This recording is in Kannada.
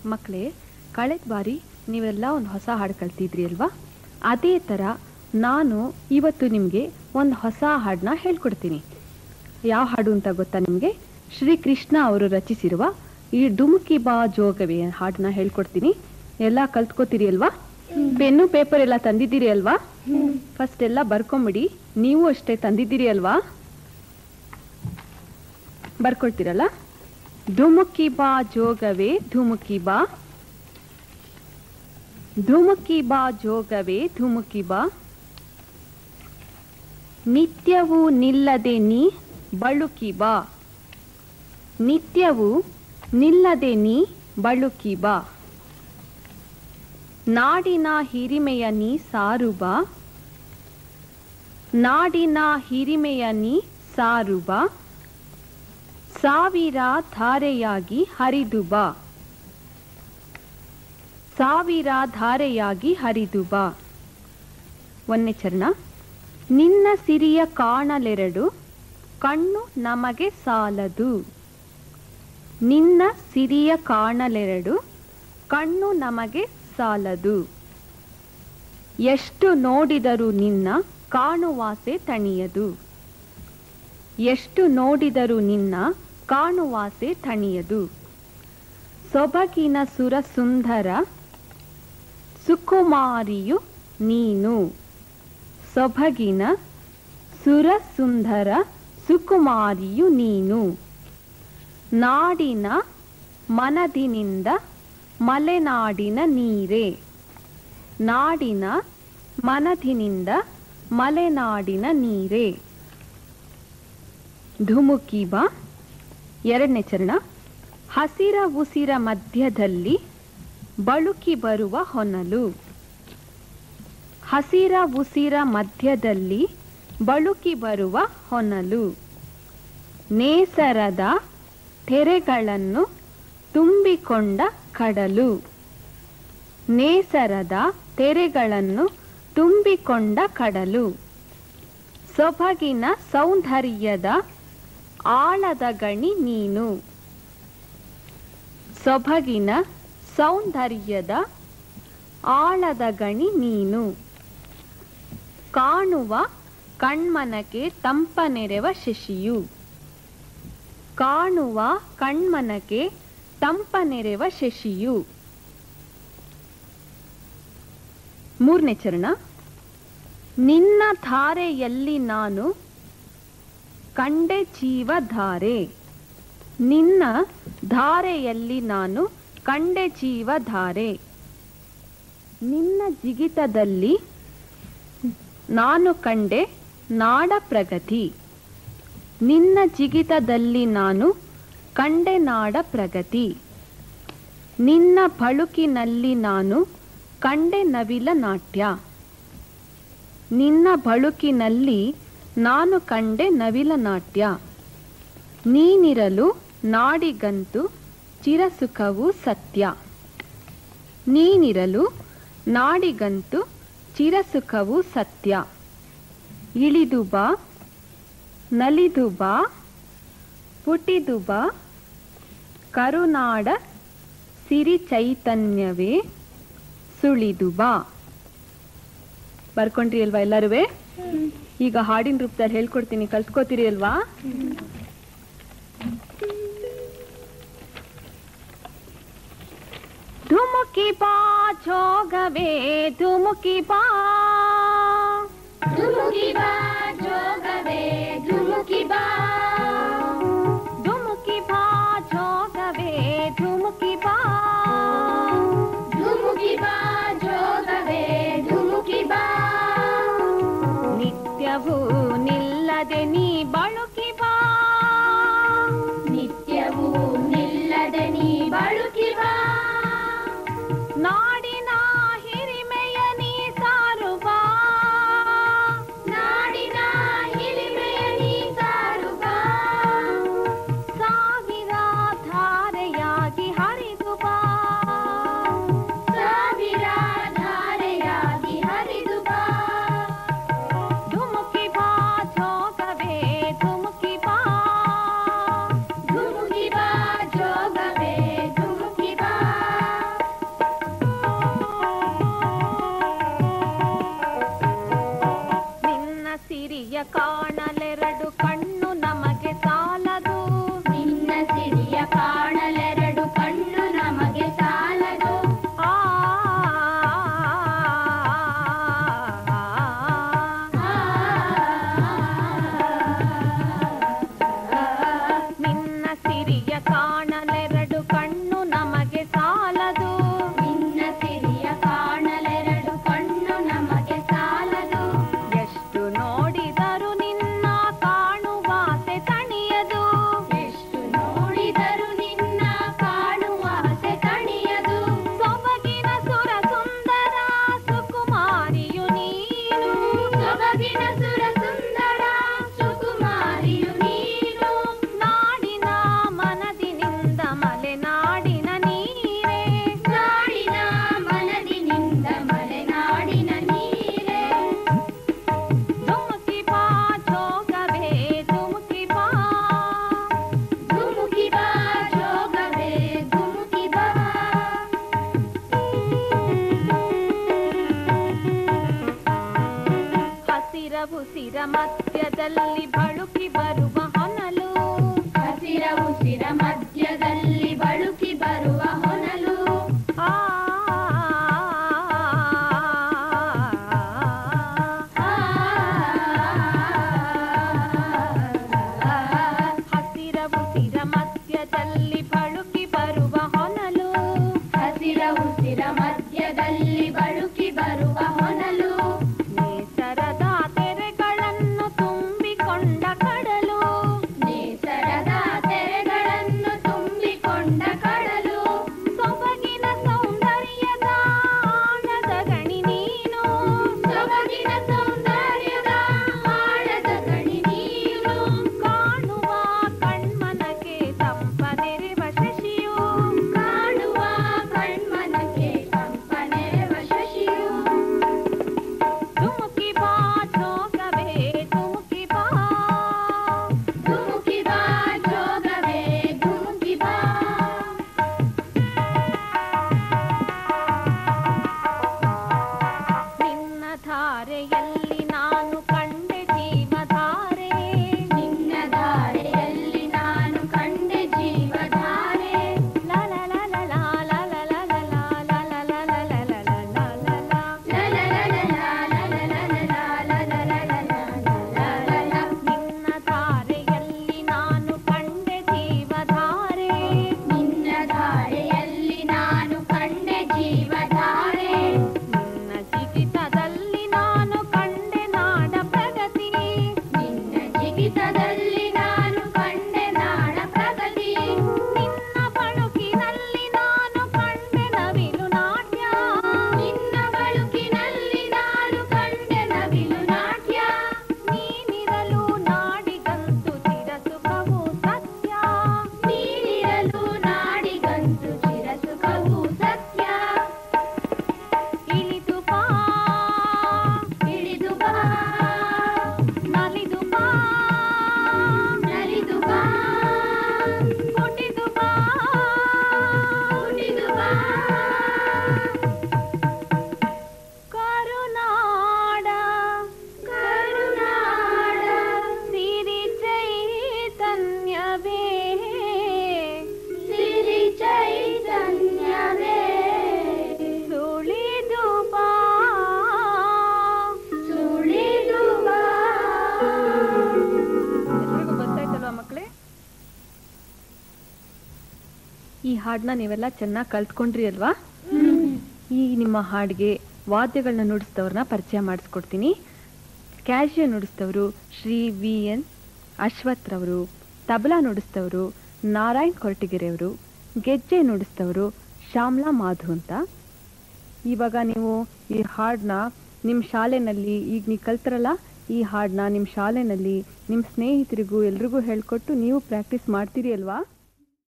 ಮಕ್ಕಳೇ ಕಳೆದ ಬಾರಿ ನೀವೆಲ್ಲ ಒಂದು ಹೊಸ ಹಾಡು ಕಲ್ತಿದ್ರಿ ಅಲ್ವಾ ಅದೇ ಥರ ನಾನು ಇವತ್ತು ನಿಮಗೆ ಒಂದು ಹೊಸ ಹಾಡನ್ನ ಹೇಳ್ಕೊಡ್ತೀನಿ ಯಾವ ಹಾಡು ಅಂತ ಗೊತ್ತಾ ನಿಮಗೆ ಶ್ರೀಕೃಷ್ಣ ಅವರು ರಚಿಸಿರುವ ಈ ಡುಮುಕಿ ಬಾ ಜೋಗವೇ ಹಾಡನ್ನ ಹೇಳ್ಕೊಡ್ತೀನಿ ಎಲ್ಲ ಕಲ್ತ್ಕೋತೀರಿ ಅಲ್ವಾ ಪೆನ್ನು ಪೇಪರ್ ಎಲ್ಲ ತಂದಿದ್ದೀರಿ ಅಲ್ವಾ ಫಸ್ಟ್ ಎಲ್ಲ ಬರ್ಕೊಂಬಿಡಿ ನೀವು ಅಷ್ಟೇ ತಂದಿದ್ದೀರಿ ಅಲ್ವಾ ಬರ್ಕೊಳ್ತೀರಲ್ಲ ಧುಮುಕಿ ಬಾ ಜೋಗವೇ ಧುಮುಕಿ ಬಾ ಧುಮುಕಿ ಬಾ ಜೋಗವೇ ಧುಮುಕಿ ಬಾ ನಿತ್ಯವೂ ನಿಲ್ಲದೆ ನೀ ಬಳುಕಿ ಬಾ ನಿತ್ಯವೂ ನಿಲ್ಲದೆ ನೀ ಬಳುಕಿ ಬಾ ನಾಡಿನ ಹಿರಿಮೆಯ ನೀ ಸಾರು ಬಾ ನಾಡಿನ ಹಿರಿಮೆಯ ನೀ ಸಾರು ಬಾ ಸಾವಿರ ಧಾರೆಯಾಗಿ ಹರಿದು ಬಾ ಸಾವಿರ ಧಾರೆಯಾಗಿ ಹರಿದು ಬಾ ಒಂದನೇ ಚರಣ ನಿನ್ನ ಸಿರಿಯ ಕಾಣಲೆರಡು ಕಣ್ಣು ನಮಗೆ ಸಾಲದು ನಿನ್ನ ಸಿರಿಯ ಕಾಣಲೆರಡು ಕಣ್ಣು ನಮಗೆ ಸಾಲದು ಎಷ್ಟು ನೋಡಿದರೂ ನಿನ್ನ ಕಾಣುವಾಸೆ ತಣಿಯದು ಎಷ್ಟು ನೋಡಿದರೂ ನಿನ್ನ ಕಾಣುವಾಸೆ ತಣಿಯದು ಸೊಬಗಿನ ಸುರ ಸುಂದರ ಸುಕುಮಾರಿಯು ನೀನು ಸೊಬಗಿನ ಸುರ ಸುಂದರ ಸುಕುಮಾರಿಯು ನೀನು ನಾಡಿನ ಮನದಿನಿಂದ ಮಲೆನಾಡಿನ ನೀರೇ ನಾಡಿನ ಮನದಿನಿಂದ ಮಲೆನಾಡಿನ ನೀರೇ ಧುಮುಕಿ ಬಾ ಎರಡನೇ ಚರಣ ಹಸಿರ ಉಸಿರ ಮಧ್ಯದಲ್ಲಿ ಬಳುಕಿ ಬರುವ ಹೊನಲು ಹಸಿರ ಉಸಿರ ಮಧ್ಯದಲ್ಲಿ ಬಳುಕಿ ಬರುವ ಹೊನಲು ನೇಸರದ ತೆರೆಗಳನ್ನು ತುಂಬಿಕೊಂಡ ಕಡಲು ನೇಸರದ ತೆರೆಗಳನ್ನು ತುಂಬಿಕೊಂಡ ಕಡಲು ಸೊಬಗಿನ ಸೌಂದರ್ಯದ ಆಳದ ಗಣಿ ನೀನು ಸೊಬಗಿನ ಸೌಂದರ್ಯದ ಆಳದ ಗಣಿ ನೀನು ಕಾಣುವ ಕಣ್ಮನಕ್ಕೆ ತಂಪನೆರೆವ ಶಶಿಯು ಕಾಣುವ ಕಣ್ಮನಕ್ಕೆ ತಂಪನೆರೆವ ಶಶಿಯು ಮೂರನೇ ಚರಣ ನಿನ್ನ ಧಾರೆಯಲ್ಲಿ ನಾನು ಕಂಡೆ ಜೀವಧಾರೆ ನಿನ್ನ ಧಾರೆಯಲ್ಲಿ ನಾನು ಕಂಡೆ ಜೀವಧಾರೆ ನಿನ್ನ ಜಿಗಿತದಲ್ಲಿ ನಾನು ಕಂಡೆ ನಾಡ ಪ್ರಗತಿ ನಿನ್ನ ಜಿಗಿತದಲ್ಲಿ ನಾನು ಕಂಡೆ ನಾಡ ಪ್ರಗತಿ ನಿನ್ನ ಬಳುಕಿನಲ್ಲಿ ನಾನು ಕಂಡೆ ನವಿಲ ನಾಟ್ಯ ನಿನ್ನ ಬಳುಕಿನಲ್ಲಿ ನಾನು ಕಂಡೆ ನವಿಲ ನಾಟ್ಯ ನೀನಿರಲು ನಾಡಿಗಂತೂ ಚಿರಸುಖವು ಸತ್ಯ ನೀನಿರಲು ನಾಡಿಗಂತೂ ಚಿರಸುಖವು ಸತ್ಯ ಇಳಿದು ಬಾ ನಲಿದು ಬಾ ಪುಟಿದು ಬಾ ಕರುನಾಡ ಸಿರಿ ಚೈತನ್ಯವೇ ಸುಳಿದು ಬಾ ಬರ್ಕೊಂಡ್ರಿ ಅಲ್ವಾ ಎಲ್ಲರೂ ಈಗ ಹಾಡಿನ ರೂಪದಲ್ಲಿ ಹೇಳ್ಕೊಡ್ತೀನಿ ಕಲ್ತ್ಕೋತೀರಿ ಅಲ್ವಾ ಧುಮುಕಿ ಬಾ ಜೋಗವೇ ಧುಮುಕಿ ಬಾ ಧುಮುಕಿ ಬಾ ಜೋಗವೇ ಧುಮುಕಿ ಬಾ ಧುಮುಕಿ ಬಾ ಜೋಗವೇ ಧುಮುಕಿ ಬಾ ಧುಮುಕಿ ಬಾ ಜೋಗವೇ ಧುಮುಕಿ ಬಾ ನಿತ್ಯವೂ ನಿಲ್ಲದೆ ನೀ ಬಳುಕಿ ಬಾ ನಿತ್ಯವೂ ನಿಲ್ಲದೆ ನೀ ಬಳುಕಿ ಬಾ ನಾಡಿನ ಹಿರಿಮೆಯ ನೀ ಸಾರು ಬಾ ನಾಡಿನ ಹಿರಿಮೆಯ ನೀ ಸಾರು ಬಾ ಸಾವಿರ ಧಾರೆಯಾಗಿ ಹರಿದು ಬಾ ಸಾವಿರ ಧಾರೆಯಾಗಿ ಹರಿದು ಬಾ ಧುಮುಕಿ ಬಾ ಜೋಗವೇ ಧುಮುಕಿ ಕಾಣಲೆರಡು ಕಣ್ಣು ನಮಗೆ ಸಾಲದು ನಿನ್ನ ಸಿರಿಯ ಕಾಣಲೆರಡು ಕಣ್ಣು ನಮಗೆ ಸಾಲದು ಆ ನಿನ್ನ ಸಿರಿಯ ಕಾಣಲೆರಡು ಕಣ್ಣು ನಮಗೆ ಸಾಲದು ನಿನ್ನ ಸಿರಿಯ ಕಾಣಲೆರಡು ಕಣ್ಣು ನಮಗೆ ಸಾಲದು ಎಷ್ಟು ನೋಡಿದರು ನಿನ್ನ ಕಾಣುವಾಸೆ ತಣಿಯದು ಎಷ್ಟು ನೋಡಿದರು ನಿನ್ನ ಕಾಣುವ ಆಸೆ ತಣಿಯದು ಸೊಬಗಿನ ಸುರ ಸುಂದರ ಸುಕುಮಾರಿಯು ನೀನು ಸೊಬಗಿನ ಸುರ ಸುಂದರ ಸುಕುಮಾರಿಯು ನೀನು ನಾಡಿನ ಮನದಿನಿಂದ ಮಲೆನಾಡಿನ ನೀರೇ ನಾಡಿನ ಮನದಿನಿಂದ ಮಲೆನಾಡಿನ ನೀರೇ ಧುಮುಕಿ ಬಾ ಜೋಗವೇ ಧುಮುಕಿ ಬಾ ಧುಮುಕಿ ಬಾ ಜೋಗವೇ ಧುಮುಕಿ ಬಾ ಹಸಿರ ಉಸಿರ ಮಧ್ಯದಲ್ಲಿ ಬಳುಕಿ ಬರುವ ಹೊನಲು ಹಸಿರ ಉಸಿರ ಮಧ್ಯದಲ್ಲಿ ಬಳುಕಿ ಬರುವ ಹೊನಲು ಆ ಹಸಿರ ಉಸಿರ ಮಧ್ಯದಲ್ಲಿ ಬಳುಕಿ ಬರುವ ಹೊನಲು ಹಸಿರ ಉಸಿರ ಮಧ್ಯದಲ್ಲಿ ಬಳುಕಿ ಬರುವ ಹೊನಲು ನೇಸರದ ತೆರೆಗಳನ್ನು ತುಂಬಿಕೊಂಡ ಕಡಲು ನೇಸರದ ತೆರೆಗಳನ್ನು ತುಂಬಿಕೊಂಡ ಕಡಲು ಸೊಬಗಿನ ಸೌಂದರ್ಯದ ಆನದ ಗಣಿ ನೀನು ಸೊಬಗಿನ ಸೌಂದರ್ಯದ ಆಳದ ಗಣಿ ನೀನು ಕಾಣುವ ಕಣ್ಮನಕ್ಕೆ ಸಂಪನೆರೆವ ಶಶಿಯು ಕಾಣುವ ಕಣ್ಮನಕ್ಕೆ ಕಂಪನೆರೆವ ಶಶಿಯು ಧುಮುಕಿ ಬಾ ಜೋಗವೇ ಧುಮುಕಿ ಬಾ ಧುಮುಕಿ ಬಾ ಜೋಗವೇ ಧುಮುಕಿ ಬಾ ನಿನ್ನ ಧಾರೆಯಲ್ಲಿ ನಾನು ಕಂಡೆ ಜೀವಧಾರೆ ನಿನ್ನ ಧಾರೆಯಲ್ಲಿ ನಾನು ಕಂಡೆ ಜೀವಧಾರೆ ಲಾ ಲಾ ಲಾ ಲಾ ಲಾ ಲಾ ಲಾ ಲಾ ಲಾ ಲಾ ಲಾ ಲಾ ಲಾ ಲಾ ಲಾ ಲಾ ಲಾ ಲಾ ಲಾ. ನಿನ್ನ ಧಾರೆಯಲ್ಲಿ ನಾನು ಕಂಡೆ ಜೀವಧಾರೆ ನಿನ್ನ ಧಾರೆಯಲ್ಲಿ ನಾನು ಕಂಡೆ ಜೀವಧಾರೆ ನಿನ್ನ ಜಿಗಿತದಲ್ಲಿ ನಾನು ಕಂಡೆ ನಾಡ ಪ್ರಗತಿ ನಿನ್ನ ಜಿಗಿತದಲ್ಲಿ ನಾನು ಕಂಡೆ ನಾಡ ಪ್ರಗತಿ ನಿನ್ನ ಬಳುಕಿನಲ್ಲಿ ನಾನು ಕಂಡೆ ನವಿಲು ನಾಟ್ಯ ನಿನ್ನ ಬಳುಕಿನಲ್ಲಿ ನಾನು ಕಂಡೆ ನವಿಲು ನಾಟ್ಯ ನೀನಿರಲು ನಾಡಿಗಂತು ಚಿರಸುಖವು ಸತ್ಯ ನೀನಿರಲು ನಾಡಿಗಂತು ಚಿರಸುಖವು ಸತ್ಯ ಇಳಿದು ಬಾ ಇಳಿದು ಬಾ ನಲಿದು ಬಾ ನಲಿದು ಬಾ ಕುಟಿದು ಬಾ ಕುಣಿದು ಬಾ ಕರುನಾಡ ಕರುನಾಡ ಸಿರಿ ಚೈತನ್ಯವೇ ಸಿರಿ ಚೈತನ್ಯವೇ ಸುಳಿದು ಬಾ ಸುಳಿದು ಬಾ ಎಲ್ರಿಗೂ ಗೊತ್ತಾಯ್ತಲ್ವಾ ಮಕ್ಕಳೇ ಈ ಹಾಡನ್ನ ನೀವೆಲ್ಲ ಚೆನ್ನಾಗಿ ಕಲ್ತ್ಕೊಂಡ್ರಿ ಅಲ್ವಾ ಈ ನಿಮ್ಮ ಹಾಡಿಗೆ ವಾದ್ಯಗಳನ್ನ ನುಡಿಸಿದವ್ರನ್ನ ಪರಿಚಯ ಮಾಡಿಸ್ಕೊಡ್ತೀನಿ ಕ್ಯಾಶಿಯ ನುಡಿಸಿದವರು ಶ್ರೀ ವಿ ಎನ್ ಅಶ್ವಥ್ರವರು ತಬಲಾ ನುಡಿಸಿದವರು ನಾರಾಯಣ್ ಕೊರಟಗೆರೆಯವರು ಗೆಜ್ಜೆ ನುಡಿಸಿದವರು ಶ್ಯಾಮ್ಲಾ ಮಾಧು ಅಂತ ಇವಾಗ ನೀವು ಈ ಹಾಡನ್ನ ನಿಮ್ಮ ಶಾಲೆನಲ್ಲಿ ಈಗ ನೀವು ಕಲ್ತರಲ್ಲ ಈ ಹಾಡನ್ನ ನಿಮ್ಮ ಶಾಲೆನಲ್ಲಿ ನಿಮ್ಮ ಸ್ನೇಹಿತರಿಗೂ ಎಲ್ರಿಗೂ ಹೇಳ್ಕೊಟ್ಟು ನೀವು ಪ್ರಾಕ್ಟೀಸ್ ಮಾಡ್ತೀರಿ ಅಲ್ವಾ